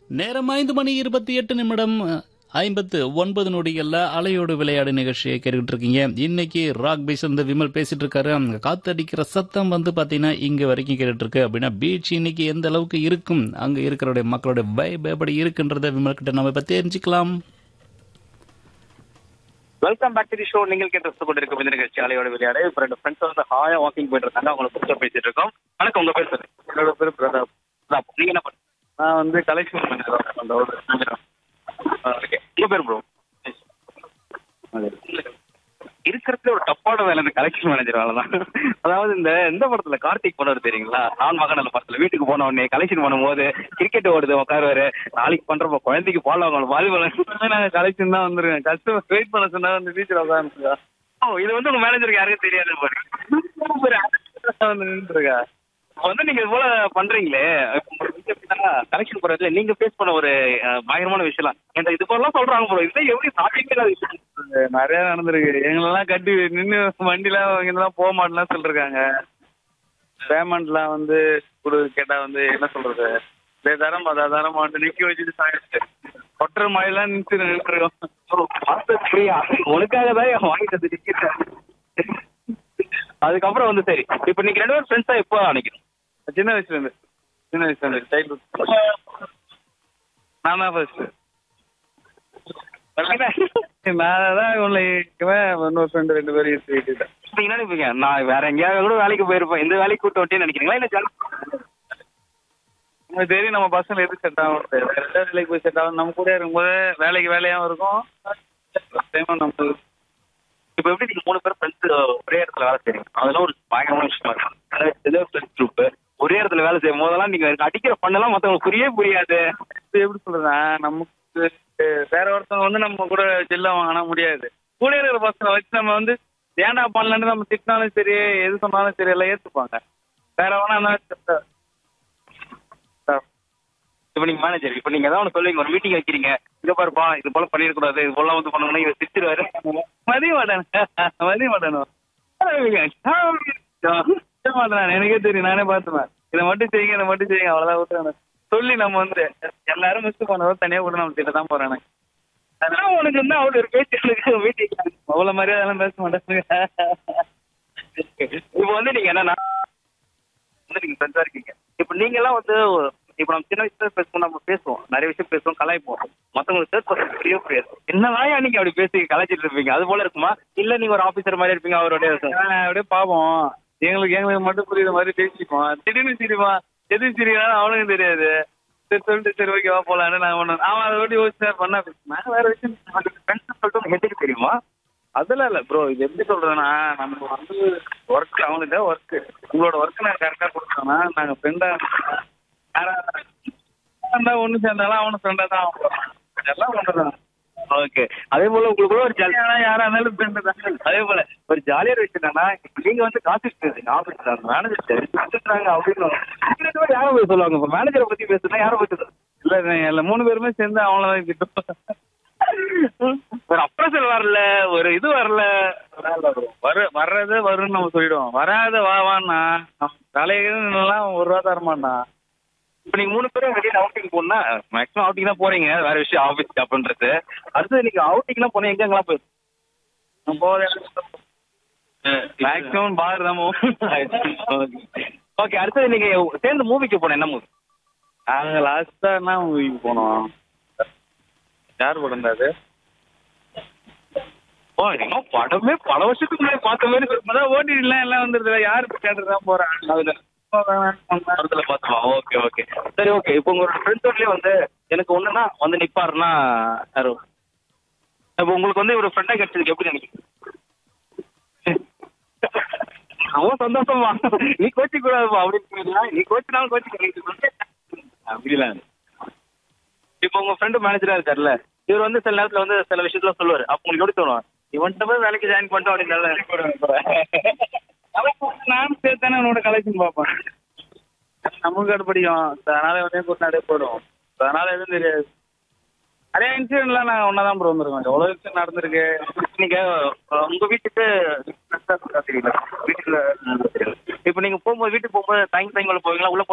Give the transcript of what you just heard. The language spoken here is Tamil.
நேரம் ஐந்து மணி இருபத்தி எட்டு நிமிடம் ஐம்பத்து ஒன்பது நொடிகள்ல அலையோடு விளையாடு நிகழ்ச்சியை கேட்டுக்கிட்டு இருக்கீங்க இன்னைக்கு ராக் பீச் வந்து விமல் பேசிட்டு இருக்காரு அங்க காத்தடிக்கிற சத்தம் வந்து பாத்தீங்கன்னா இங்க வரைக்கும் கேட்டுட்டு இருக்கு அப்படின்னா பீச் இன்னைக்கு எந்த அளவுக்கு இருக்கும் அங்க இருக்கிற மக்களுடைய வைப் எப்படி இருக்குன்றத விமல் கிட்ட நம்ம இப்ப தெரிஞ்சுக்கலாம் welcome back to the show நீங்கள் கேட்டு ரசித்துக் கொண்டிருக்கும் இந்த நிகழ்ச்சி அலையோட விளையாடு இப்போ ரெண்டு ஃப்ரெண்ட்ஸ் வந்து ஹாயா வாக்கிங் போயிட்டு இருக்காங்க அவங்களை கூப்பிட்டு பேசிட்டு இருக்கோம் வணக்கம் உங்க பேர் சார் என்னோட பேர் பிரதாப் பிரதாப். நீங்க என்ன பண்ணுங்க நான் வந்து கலெக்ஷன் பண்ணிடுறேன் அந்த ஒரு ஓகே உங்க பேர் ப்ரோ இருக்கிறதுல ஒரு டப்பான வேலை இந்த கலெக்ஷன் மேனேஜர் வேலை தான் அதாவது இந்த இந்த படத்துல கார்த்திக் படம் தெரியுங்களா நான் மகனல்ல படத்துல வீட்டுக்கு போன உடனே கலெக்ஷன் பண்ணும்போது கிரிக்கெட் ஓடுது உட்காருவாரு நாளைக்கு பண்றப்ப குழந்தைக்கு பால் வாங்கணும் வாலிபால் நாங்கள் கலெக்ஷன் தான் வந்துருக்கேன் கஸ்டமர் வெயிட் பண்ண சொன்னா வந்து டீச்சர் உட்காந்துருக்கா ஓ இது வந்து உங்க மேனேஜருக்கு யாருக்கும் தெரியாது பாரு வந்து நின்றுருக்கா இப்ப வந்து நீங்க இது போல பண்றீங்களே கலெக்ஷன் போறதுல நீங்க ஃபேஸ் பண்ண ஒரு அஹ், பயங்கரமான விஷயம் என்கிட்ட இது போலாம் சொல்றாங்க ப்ரோ இது எப்படி சாத்தியமே விஷயம் நிறைய நடந்திருக்கு எங்களெல்லாம் கட்டி நின்று வண்டியில இங்கெல்லாம் போக மாட்டேன்லாம் சொல்லிருக்காங்க பேமெண்ட்லாம் வந்து கொடு கேட்டா வந்து என்ன சொல்றது இதே தரம் அதா தரம் வந்து நிக்க வச்சுட்டு சாயிடுச்சு கொட்டுற மழையெல்லாம் நின்று நின்றுருக்கோம் உனக்காக தான் வாங்கி தந்து டிக்கெட் அதுக்கப்புறம் வந்து சரி இப்ப நீங்க ரெண்டு பேரும் ஃப்ரெண்ட்ஸா எப்போ நினைக்கிறோம் சின்ன வயசுல இருந்து சின்ன வயசுல இருந்து சைல்ட்ஹுட் நான் தான் ஃபர்ஸ்ட் நான் தான் உங்களை இன்னொரு ஃப்ரெண்டு ரெண்டு பேரும் ஈர்த்து விட்டுட்டேன் நீங்க என்ன நினைப்பீங்க நான் வேற எங்கேயாவது கூட வேலைக்கு போயிருப்பேன் இந்த வேலைக்கு கூட்டு வட்டேன்னு நினைக்கிறீங்களா இல்ல ஜாலி உங்களுக்கு தெரியும் நம்ம பசங்க எது செட் ஆகும் ரெண்டாவது வேலைக்கு போய் செட் ஆகும் நம்ம கூட இருக்கும்போது வேலைக்கு வேலையாகவும் இருக்கும் டைமும் நம்ம இப்ப எப்படி நீங்க மூணு பேர் ஃப்ரெண்ட்ஸ் ஒரே இடத்துல வேலை செய்றீங்க அதெல்லாம் ஒரு பயங்கரமான விஷயமா இருக்கும் ஃப்ரெண்ட்ஸ் குரூப் ஒரே இடத்துல வேலை செய்யும் போதெல்லாம் நீங்க அடிக்கிற பண்ணெல்லாம் மத்தவங்களுக்கு புரியவே புரியாது இது எப்படி சொல்றேன் நமக்கு வேற ஒருத்தவங்க வந்து நம்ம கூட செல்ல வாங்கினா முடியாது கூட இருக்கிற பசங்களை வச்சு நம்ம வந்து ஏன்டா பண்ணலன்னு நம்ம திட்டினாலும் சரி எது சொன்னாலும் சரி எல்லாம் ஏற்றுப்பாங்க வேற வேணா இப்ப நீங்க மேனேஜர் இப்ப நீங்க ஏதாவது ஒன்று சொல்லுவீங்க ஒரு மீட்டிங் வைக்கிறீங்க இதை பாருப்பா இது போல பண்ணிடக்கூடாது இது போல வந்து பண்ணணும்னா இவர் திட்டுருவாரு மதிய மாட்டேன் மதிய மாட்டேன் மாட்டேன் எனக்கே தெரியும் நானே பார்த்துப்பேன் இதை மட்டும் செய்யுங்க இதை மட்டும் செய்யுங்க அவ்வளோதான் விட்டுறேன் சொல்லி நம்ம வந்து எல்லாரும் மிஸ் பண்ணதோ தனியாக கூட நம்ம திட்ட தான் போறேன் அதெல்லாம் உனக்கு வந்து அவர் ஒரு பேச்சு மீட்டிங் அவ்வளோ மாதிரியே அதெல்லாம் பேச மாட்டேன் இப்போ வந்து நீங்க என்னன்னா வந்து நீங்க ஃப்ரெண்ட்ஸா இருக்கீங்க இப்போ நீங்க எல்லாம் வந்து இப்போ நம்ம சின்ன வயசுல பேசுவோம் நம்ம பேசுவோம் நிறைய விஷயம் பேசுவோம் கலாய்ப்போம் மத்தவங்களுக்கு தேர்ட் பர்சன் புரியவே புரியாது என்னதான் நீங்க அப்படி பேசி கலாய்ச்சிட்டு இருப்பீங்க அது போல இருக்குமா இல்ல நீங்க ஒரு ஆபீசர் மாதிரி இருப்பீங்க அவரோட ஆனா, அப்படியே பாப்போம் எங்களுக்கு எங்களுக்கு மட்டும் புரியுற மாதிரி பேசிப்போம் திடீர்னு சிரிப்பா எது சிரிக்கிறான்னு அவனுக்கும் தெரியாது சரி சொல்லிட்டு சரி ஓகேவா போலான்னு நான் ஒண்ணு அவன் அதை விட்டு யோசிச்சு பண்ணா நான் வேற விஷயம் ஃப்ரெண்ட்ஸ் சொல்லிட்டு ஹெட்டுக்கு தெரியுமா அதெல்லாம் இல்ல ப்ரோ இது எப்படி சொல்றதுன்னா நம்ம வந்து ஒர்க் அவனுக்கு ஒர்க் உங்களோட ஒர்க் நான் கரெக்டா கொடுத்தோம்னா நாங்க ஃப்ரெண்டா யாரா ஒண்ணு சேர்ந்தாலும் அவனும் ஃப்ரெண்டா தான் ஆகும் எல்லாம் ஒண்ணுதான் ஓகே அதே போல உங்களுக்கு ஒரு ஜாலி ஆனா யாரா இருந்தாலும் ஃப்ரெண்டு தான் அதே போல ஒரு ஜாலியான விஷயம் என்னன்னா இப்ப நீங்க வந்து காசு பேசுறீங்க ஆபீஸ்ல மேனேஜர் பேசுறாங்க அப்படின்னு இந்த மாதிரி யாரை போய் சொல்லுவாங்க இப்ப மேனேஜரை பத்தி பேசுனா யாரை பத்தி சொல்லுவாங்க? இல்ல நான் எல்லா மூணு பேருமே சேர்ந்து அவங்கள தான் திட்டம் ஒரு அப்ரசல் வரல ஒரு இது வரல வர வர்றது வரும்னு நம்ம சொல்லிடுவோம் வராத வா வான்னா நம்ம தலைலாம் ஒரு ரூபா தரமாட்டான் இப்ப நீங்க மூணு பேரும் வெளியில அவுட்டிங் போனா மேக்ஸிமம் அவுட்டிங் தான் போறீங்க வேற விஷயம் ஆபீஸ் அப்படின்றது அடுத்தது நீங்க அவுட்டிங்லாம் போனா எங்க எங்கெல்லாம் போய் நம்ம போகிற மேக்ஸிமம் பார் தான் ஓகே அடுத்தது நீங்க சேர்ந்து மூவிக்கு போன என்ன மூவி நாங்கள் லாஸ்ட்டாக என்ன மூவிக்கு போனோம் யார் படம் தான் அது ஓ நீங்க படமே பல வருஷத்துக்கு முன்னாடி பார்த்த மாதிரி இருக்கு. அதான் ஓடிட்டுலாம் எல்லாம் வந்துருது யார் தேட்டர் தான் போகிறாங்க அதுல படத்துல பார்த்தோமா ஓகே ஓகே சரி ஓகே இப்போ உங்களோட ஃப்ரெண்ட்ஸோடலயே வந்து எனக்கு ஒண்ணுன்னா வந்து நிப்பாருன்னா யாரு இப்போ உங்களுக்கு வந்து ஒரு ஃப்ரெண்டா கிடைச்சதுக்கு எப்படி நினைக்கிறீங்க அவன் சந்தோஷமா நீ கோச்சி கூடாதுப்பா அப்படின்னு சொல்லிடுறா. நீ கோச்சினாலும் கோச்சி அப்படிலாம் இல்ல. இப்போ உங்க ஃப்ரெண்டு மேனேஜரா இருக்காருல்ல இவர் வந்து சில நேரத்துல வந்து சில விஷயத்துல சொல்லுவாரு அப்ப உங்களுக்கு எப்படி தோணும் இவன்கிட்ட போய் வேலைக்கு ஜாயின் பண்ணிட்டோம் அப்படின்னு நானும் சேர்த்து தானே உன்னோட கலெக்ஷன் பார்ப்பேன் நமக்கு அடுப்படியும் அதனால உடனே கொண்டாடே போயிடும் அதனால எதுவும் தெரியாது நிறைய இன்சிடென்ட்லாம் நான் ஒன்றா தான் ப்ரோ வந்திருக்கேன் எவ்வளோ விஷயம் நடந்திருக்கு நீங்க அஹ், உங்க வீட்டுக்கு தெரியல வீட்டுல இப்ப நீங்க போகும்போது வீட்டுக்கு போகும்போது தங்கி தங்கி உள்ள போவீங்களா உள்ள